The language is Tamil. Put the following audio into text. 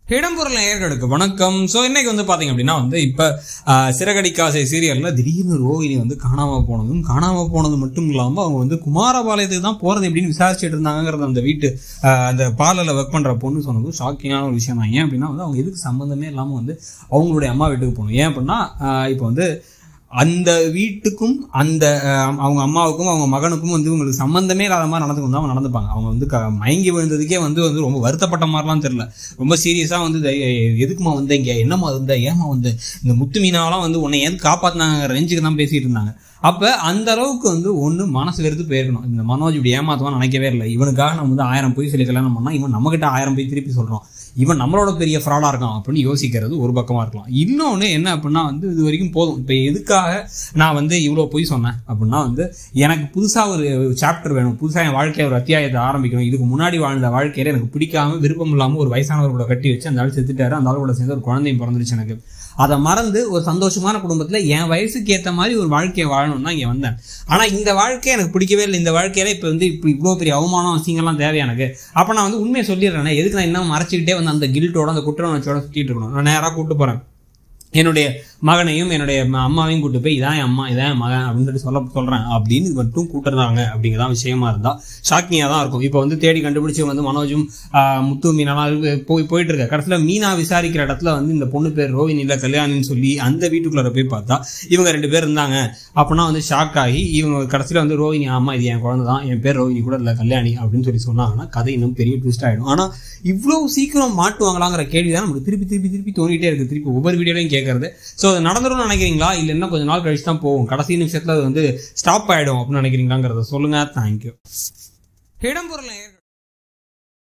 இடம்பொருள் நேயர்களுக்கு வணக்கம் ஸோ இன்னைக்கு வந்து பார்த்தீங்க அப்படின்னா வந்து இப்போ சிறகடிக்காசை சீரியலில் திடீர்னு ரோஹிணி வந்து காணாமல் போனதும் காணாமல் போனது மட்டும் இல்லாமல் அவங்க வந்து குமாரபாளையத்துக்கு தான் போகிறது எப்படின்னு விசாரிச்சுட்டு இருந்தாங்கிறது அந்த வீட்டு ஆஹ், அந்த பார்லரில் ஒர்க் பண்ணுற பொண்ணு சொன்னதும் ஷாக்கிங்கான ஒரு விஷயம் தான் ஏன் அப்படின்னா வந்து அவங்க எதுக்கு சம்மந்தமே இல்லாமல் வந்து அவங்களுடைய அம்மா வீட்டுக்கு போகணும் ஏன் அப்படின்னா ஆஹ், இப்போ வந்து அந்த வீட்டுக்கும் அந்த அஹ், அவங்க அம்மாவுக்கும் அவங்க மகனுக்கும் வந்து இவங்களுக்கு சம்பந்தமே இல்லாத மாதிரி நடந்துக்கும் தான் அவங்க நடந்துப்பாங்க அவங்க வந்து க மயங்கி விழுந்ததுக்கே வந்து வந்து ரொம்ப வருத்தப்பட்ட மாதிரிலாம் தெரியல ரொம்ப சீரியஸாக வந்து "தை- எதுக்குமா வந்த இங்கே என்னம்மா வந்த ஏமா வந்து இந்த முத்து மீனாவெல்லாம் வந்து உன்னை ஏன் காப்பாற்றினாங்க ரேஞ்சுக்கு தான் பேசிட்டு இருந்தாங்க அப்போ அந்த அளவுக்கு வந்து ஒன்று மனசு வெறுத்து போயிருக்கணும் இந்த மனோஜ் இப்படி ஏமாத்துவான்னு நினைக்கவே இல்லை இவனுக்காக நம்ம வந்து ஆயிரம் போய் சொல்லி கல்யாணம் பண்ணால் இவன் நம்மகிட்ட ஆயிரம் போய் திருப்பி சொல்கிறோம் இவன் நம்மளோட பெரிய ஃப்ராடாக இருக்கான் அப்படின்னு யோசிக்கிறது ஒரு பக்கமாக இருக்கலாம் இன்னொன்று என்ன அப்படின்னா வந்து இது வரைக்கும் போதும் இப்போ எதுக்காக நான் வந்து இவ்வளோ பொய் சொன்னேன் அப்படின்னா வந்து எனக்கு புதுசாக ஒரு சாப்டர் வேணும் புதுசாக என் வாழ்க்கையை ஒரு அத்தியாயத்தை ஆரம்பிக்கணும் இதுக்கு முன்னாடி வாழ்ந்த வாழ்க்கையில எனக்கு பிடிக்காம விருப்பம் இல்லாமல் ஒரு வயசானவர் கூட கட்டி வச்சு அந்த ஆள் செத்துட்டாரு அந்த ஆள் கூட சேர்ந்து ஒரு குழந்தையும் பிறந்துருச்சு எனக்கு அதை மறந்து ஒரு சந்தோஷமான குடும்பத்தில் என் வயசுக்கு ஏற்ற மாதிரி ஒரு வாழ்க்கையை வாழணும்னு தான் இங்கே வந்தேன் ஆனால் இந்த வாழ்க்கை எனக்கு பிடிக்கவே இல்லை இந்த வாழ்க்கையில இப்போ வந்து இப்போ இவ்வளோ பெரிய அவமானம் அசிங்கம்லாம் தேவை எனக்கு அப்போ நான் வந்து உண்மையை சொல்லிடுறேன் எதுக்கு நான் இன்னும் மறைச்சிக்கிட்டே வந்து அந்த கில்ட்டோட அந்த குற்ற உணர்ச்சியோட சுற்றிட்டு இருக்கணும் நான் நேராக கூப்பிட்டு போகிறேன் என்னுடைய மகனையும் என்னுடைய ம- அம்மாவையும் கூட்டு போய் இதான் என் அம்மா இதான் என் மகன் அப்படின்னு சொல்லி சொல்ல சொல்கிறேன் அப்படின்னு மட்டும் கூட்டுறாங்க அப்படிங்கிறதான் விஷயமா இருந்தால் ஷாக்கிங்காக தான் இருக்கும் இப்போ வந்து தேடி கண்டுபிடிச்சி வந்து மனோஜும் ஆஹ், முத்து மீனாலாம் இது போய் போயிட்டு இருக்க கடைசியில் மீனா விசாரிக்கிற இடத்துல வந்து இந்த பொண்ணு பேர் ரோஹினி இல்லை கல்யாணின்னு சொல்லி அந்த வீட்டுக்குள்ளார போய் பார்த்தா இவங்க ரெண்டு பேர் இருந்தாங்க அப்படின்னா வந்து ஷாக் ஆகி இவங்க கடைசியில் வந்து ரோஹினி ஆமா இது என் குழந்தை தான் என் பேர் ரோஹினி கூட இல்லை கல்யாணி அப்படின்னு சொல்லி சொன்னாங்கன்னா கதை இன்னும் பெரிய ட்விஸ்ட் ஆகிடும் ஆனால் இவ்வளோ சீக்கிரம் மாட்டுவாங்களாங்கிற கேள்வி தான் நமக்கு திருப்பி திருப்பி திருப்பி தோணிட்டே இருக்கு திருப்பி ஒவ்வொரு வீடியோலையும் கேட்கறது ஸோ அது நடந்துரும்னு நினைக்கிறீங்களா இல்லை இன்னும் கொஞ்சம் நாள் கழிச்சு தான் போகும் கடைசி நிமிஷத்தில் அது வந்து ஸ்டாப் ஆகிடும் அப்படின்னு நினைக்கிறீங்களாங்கிறத சொல்லுங்க தேங்க்யூ இடம்பொருள் நேயர்களே,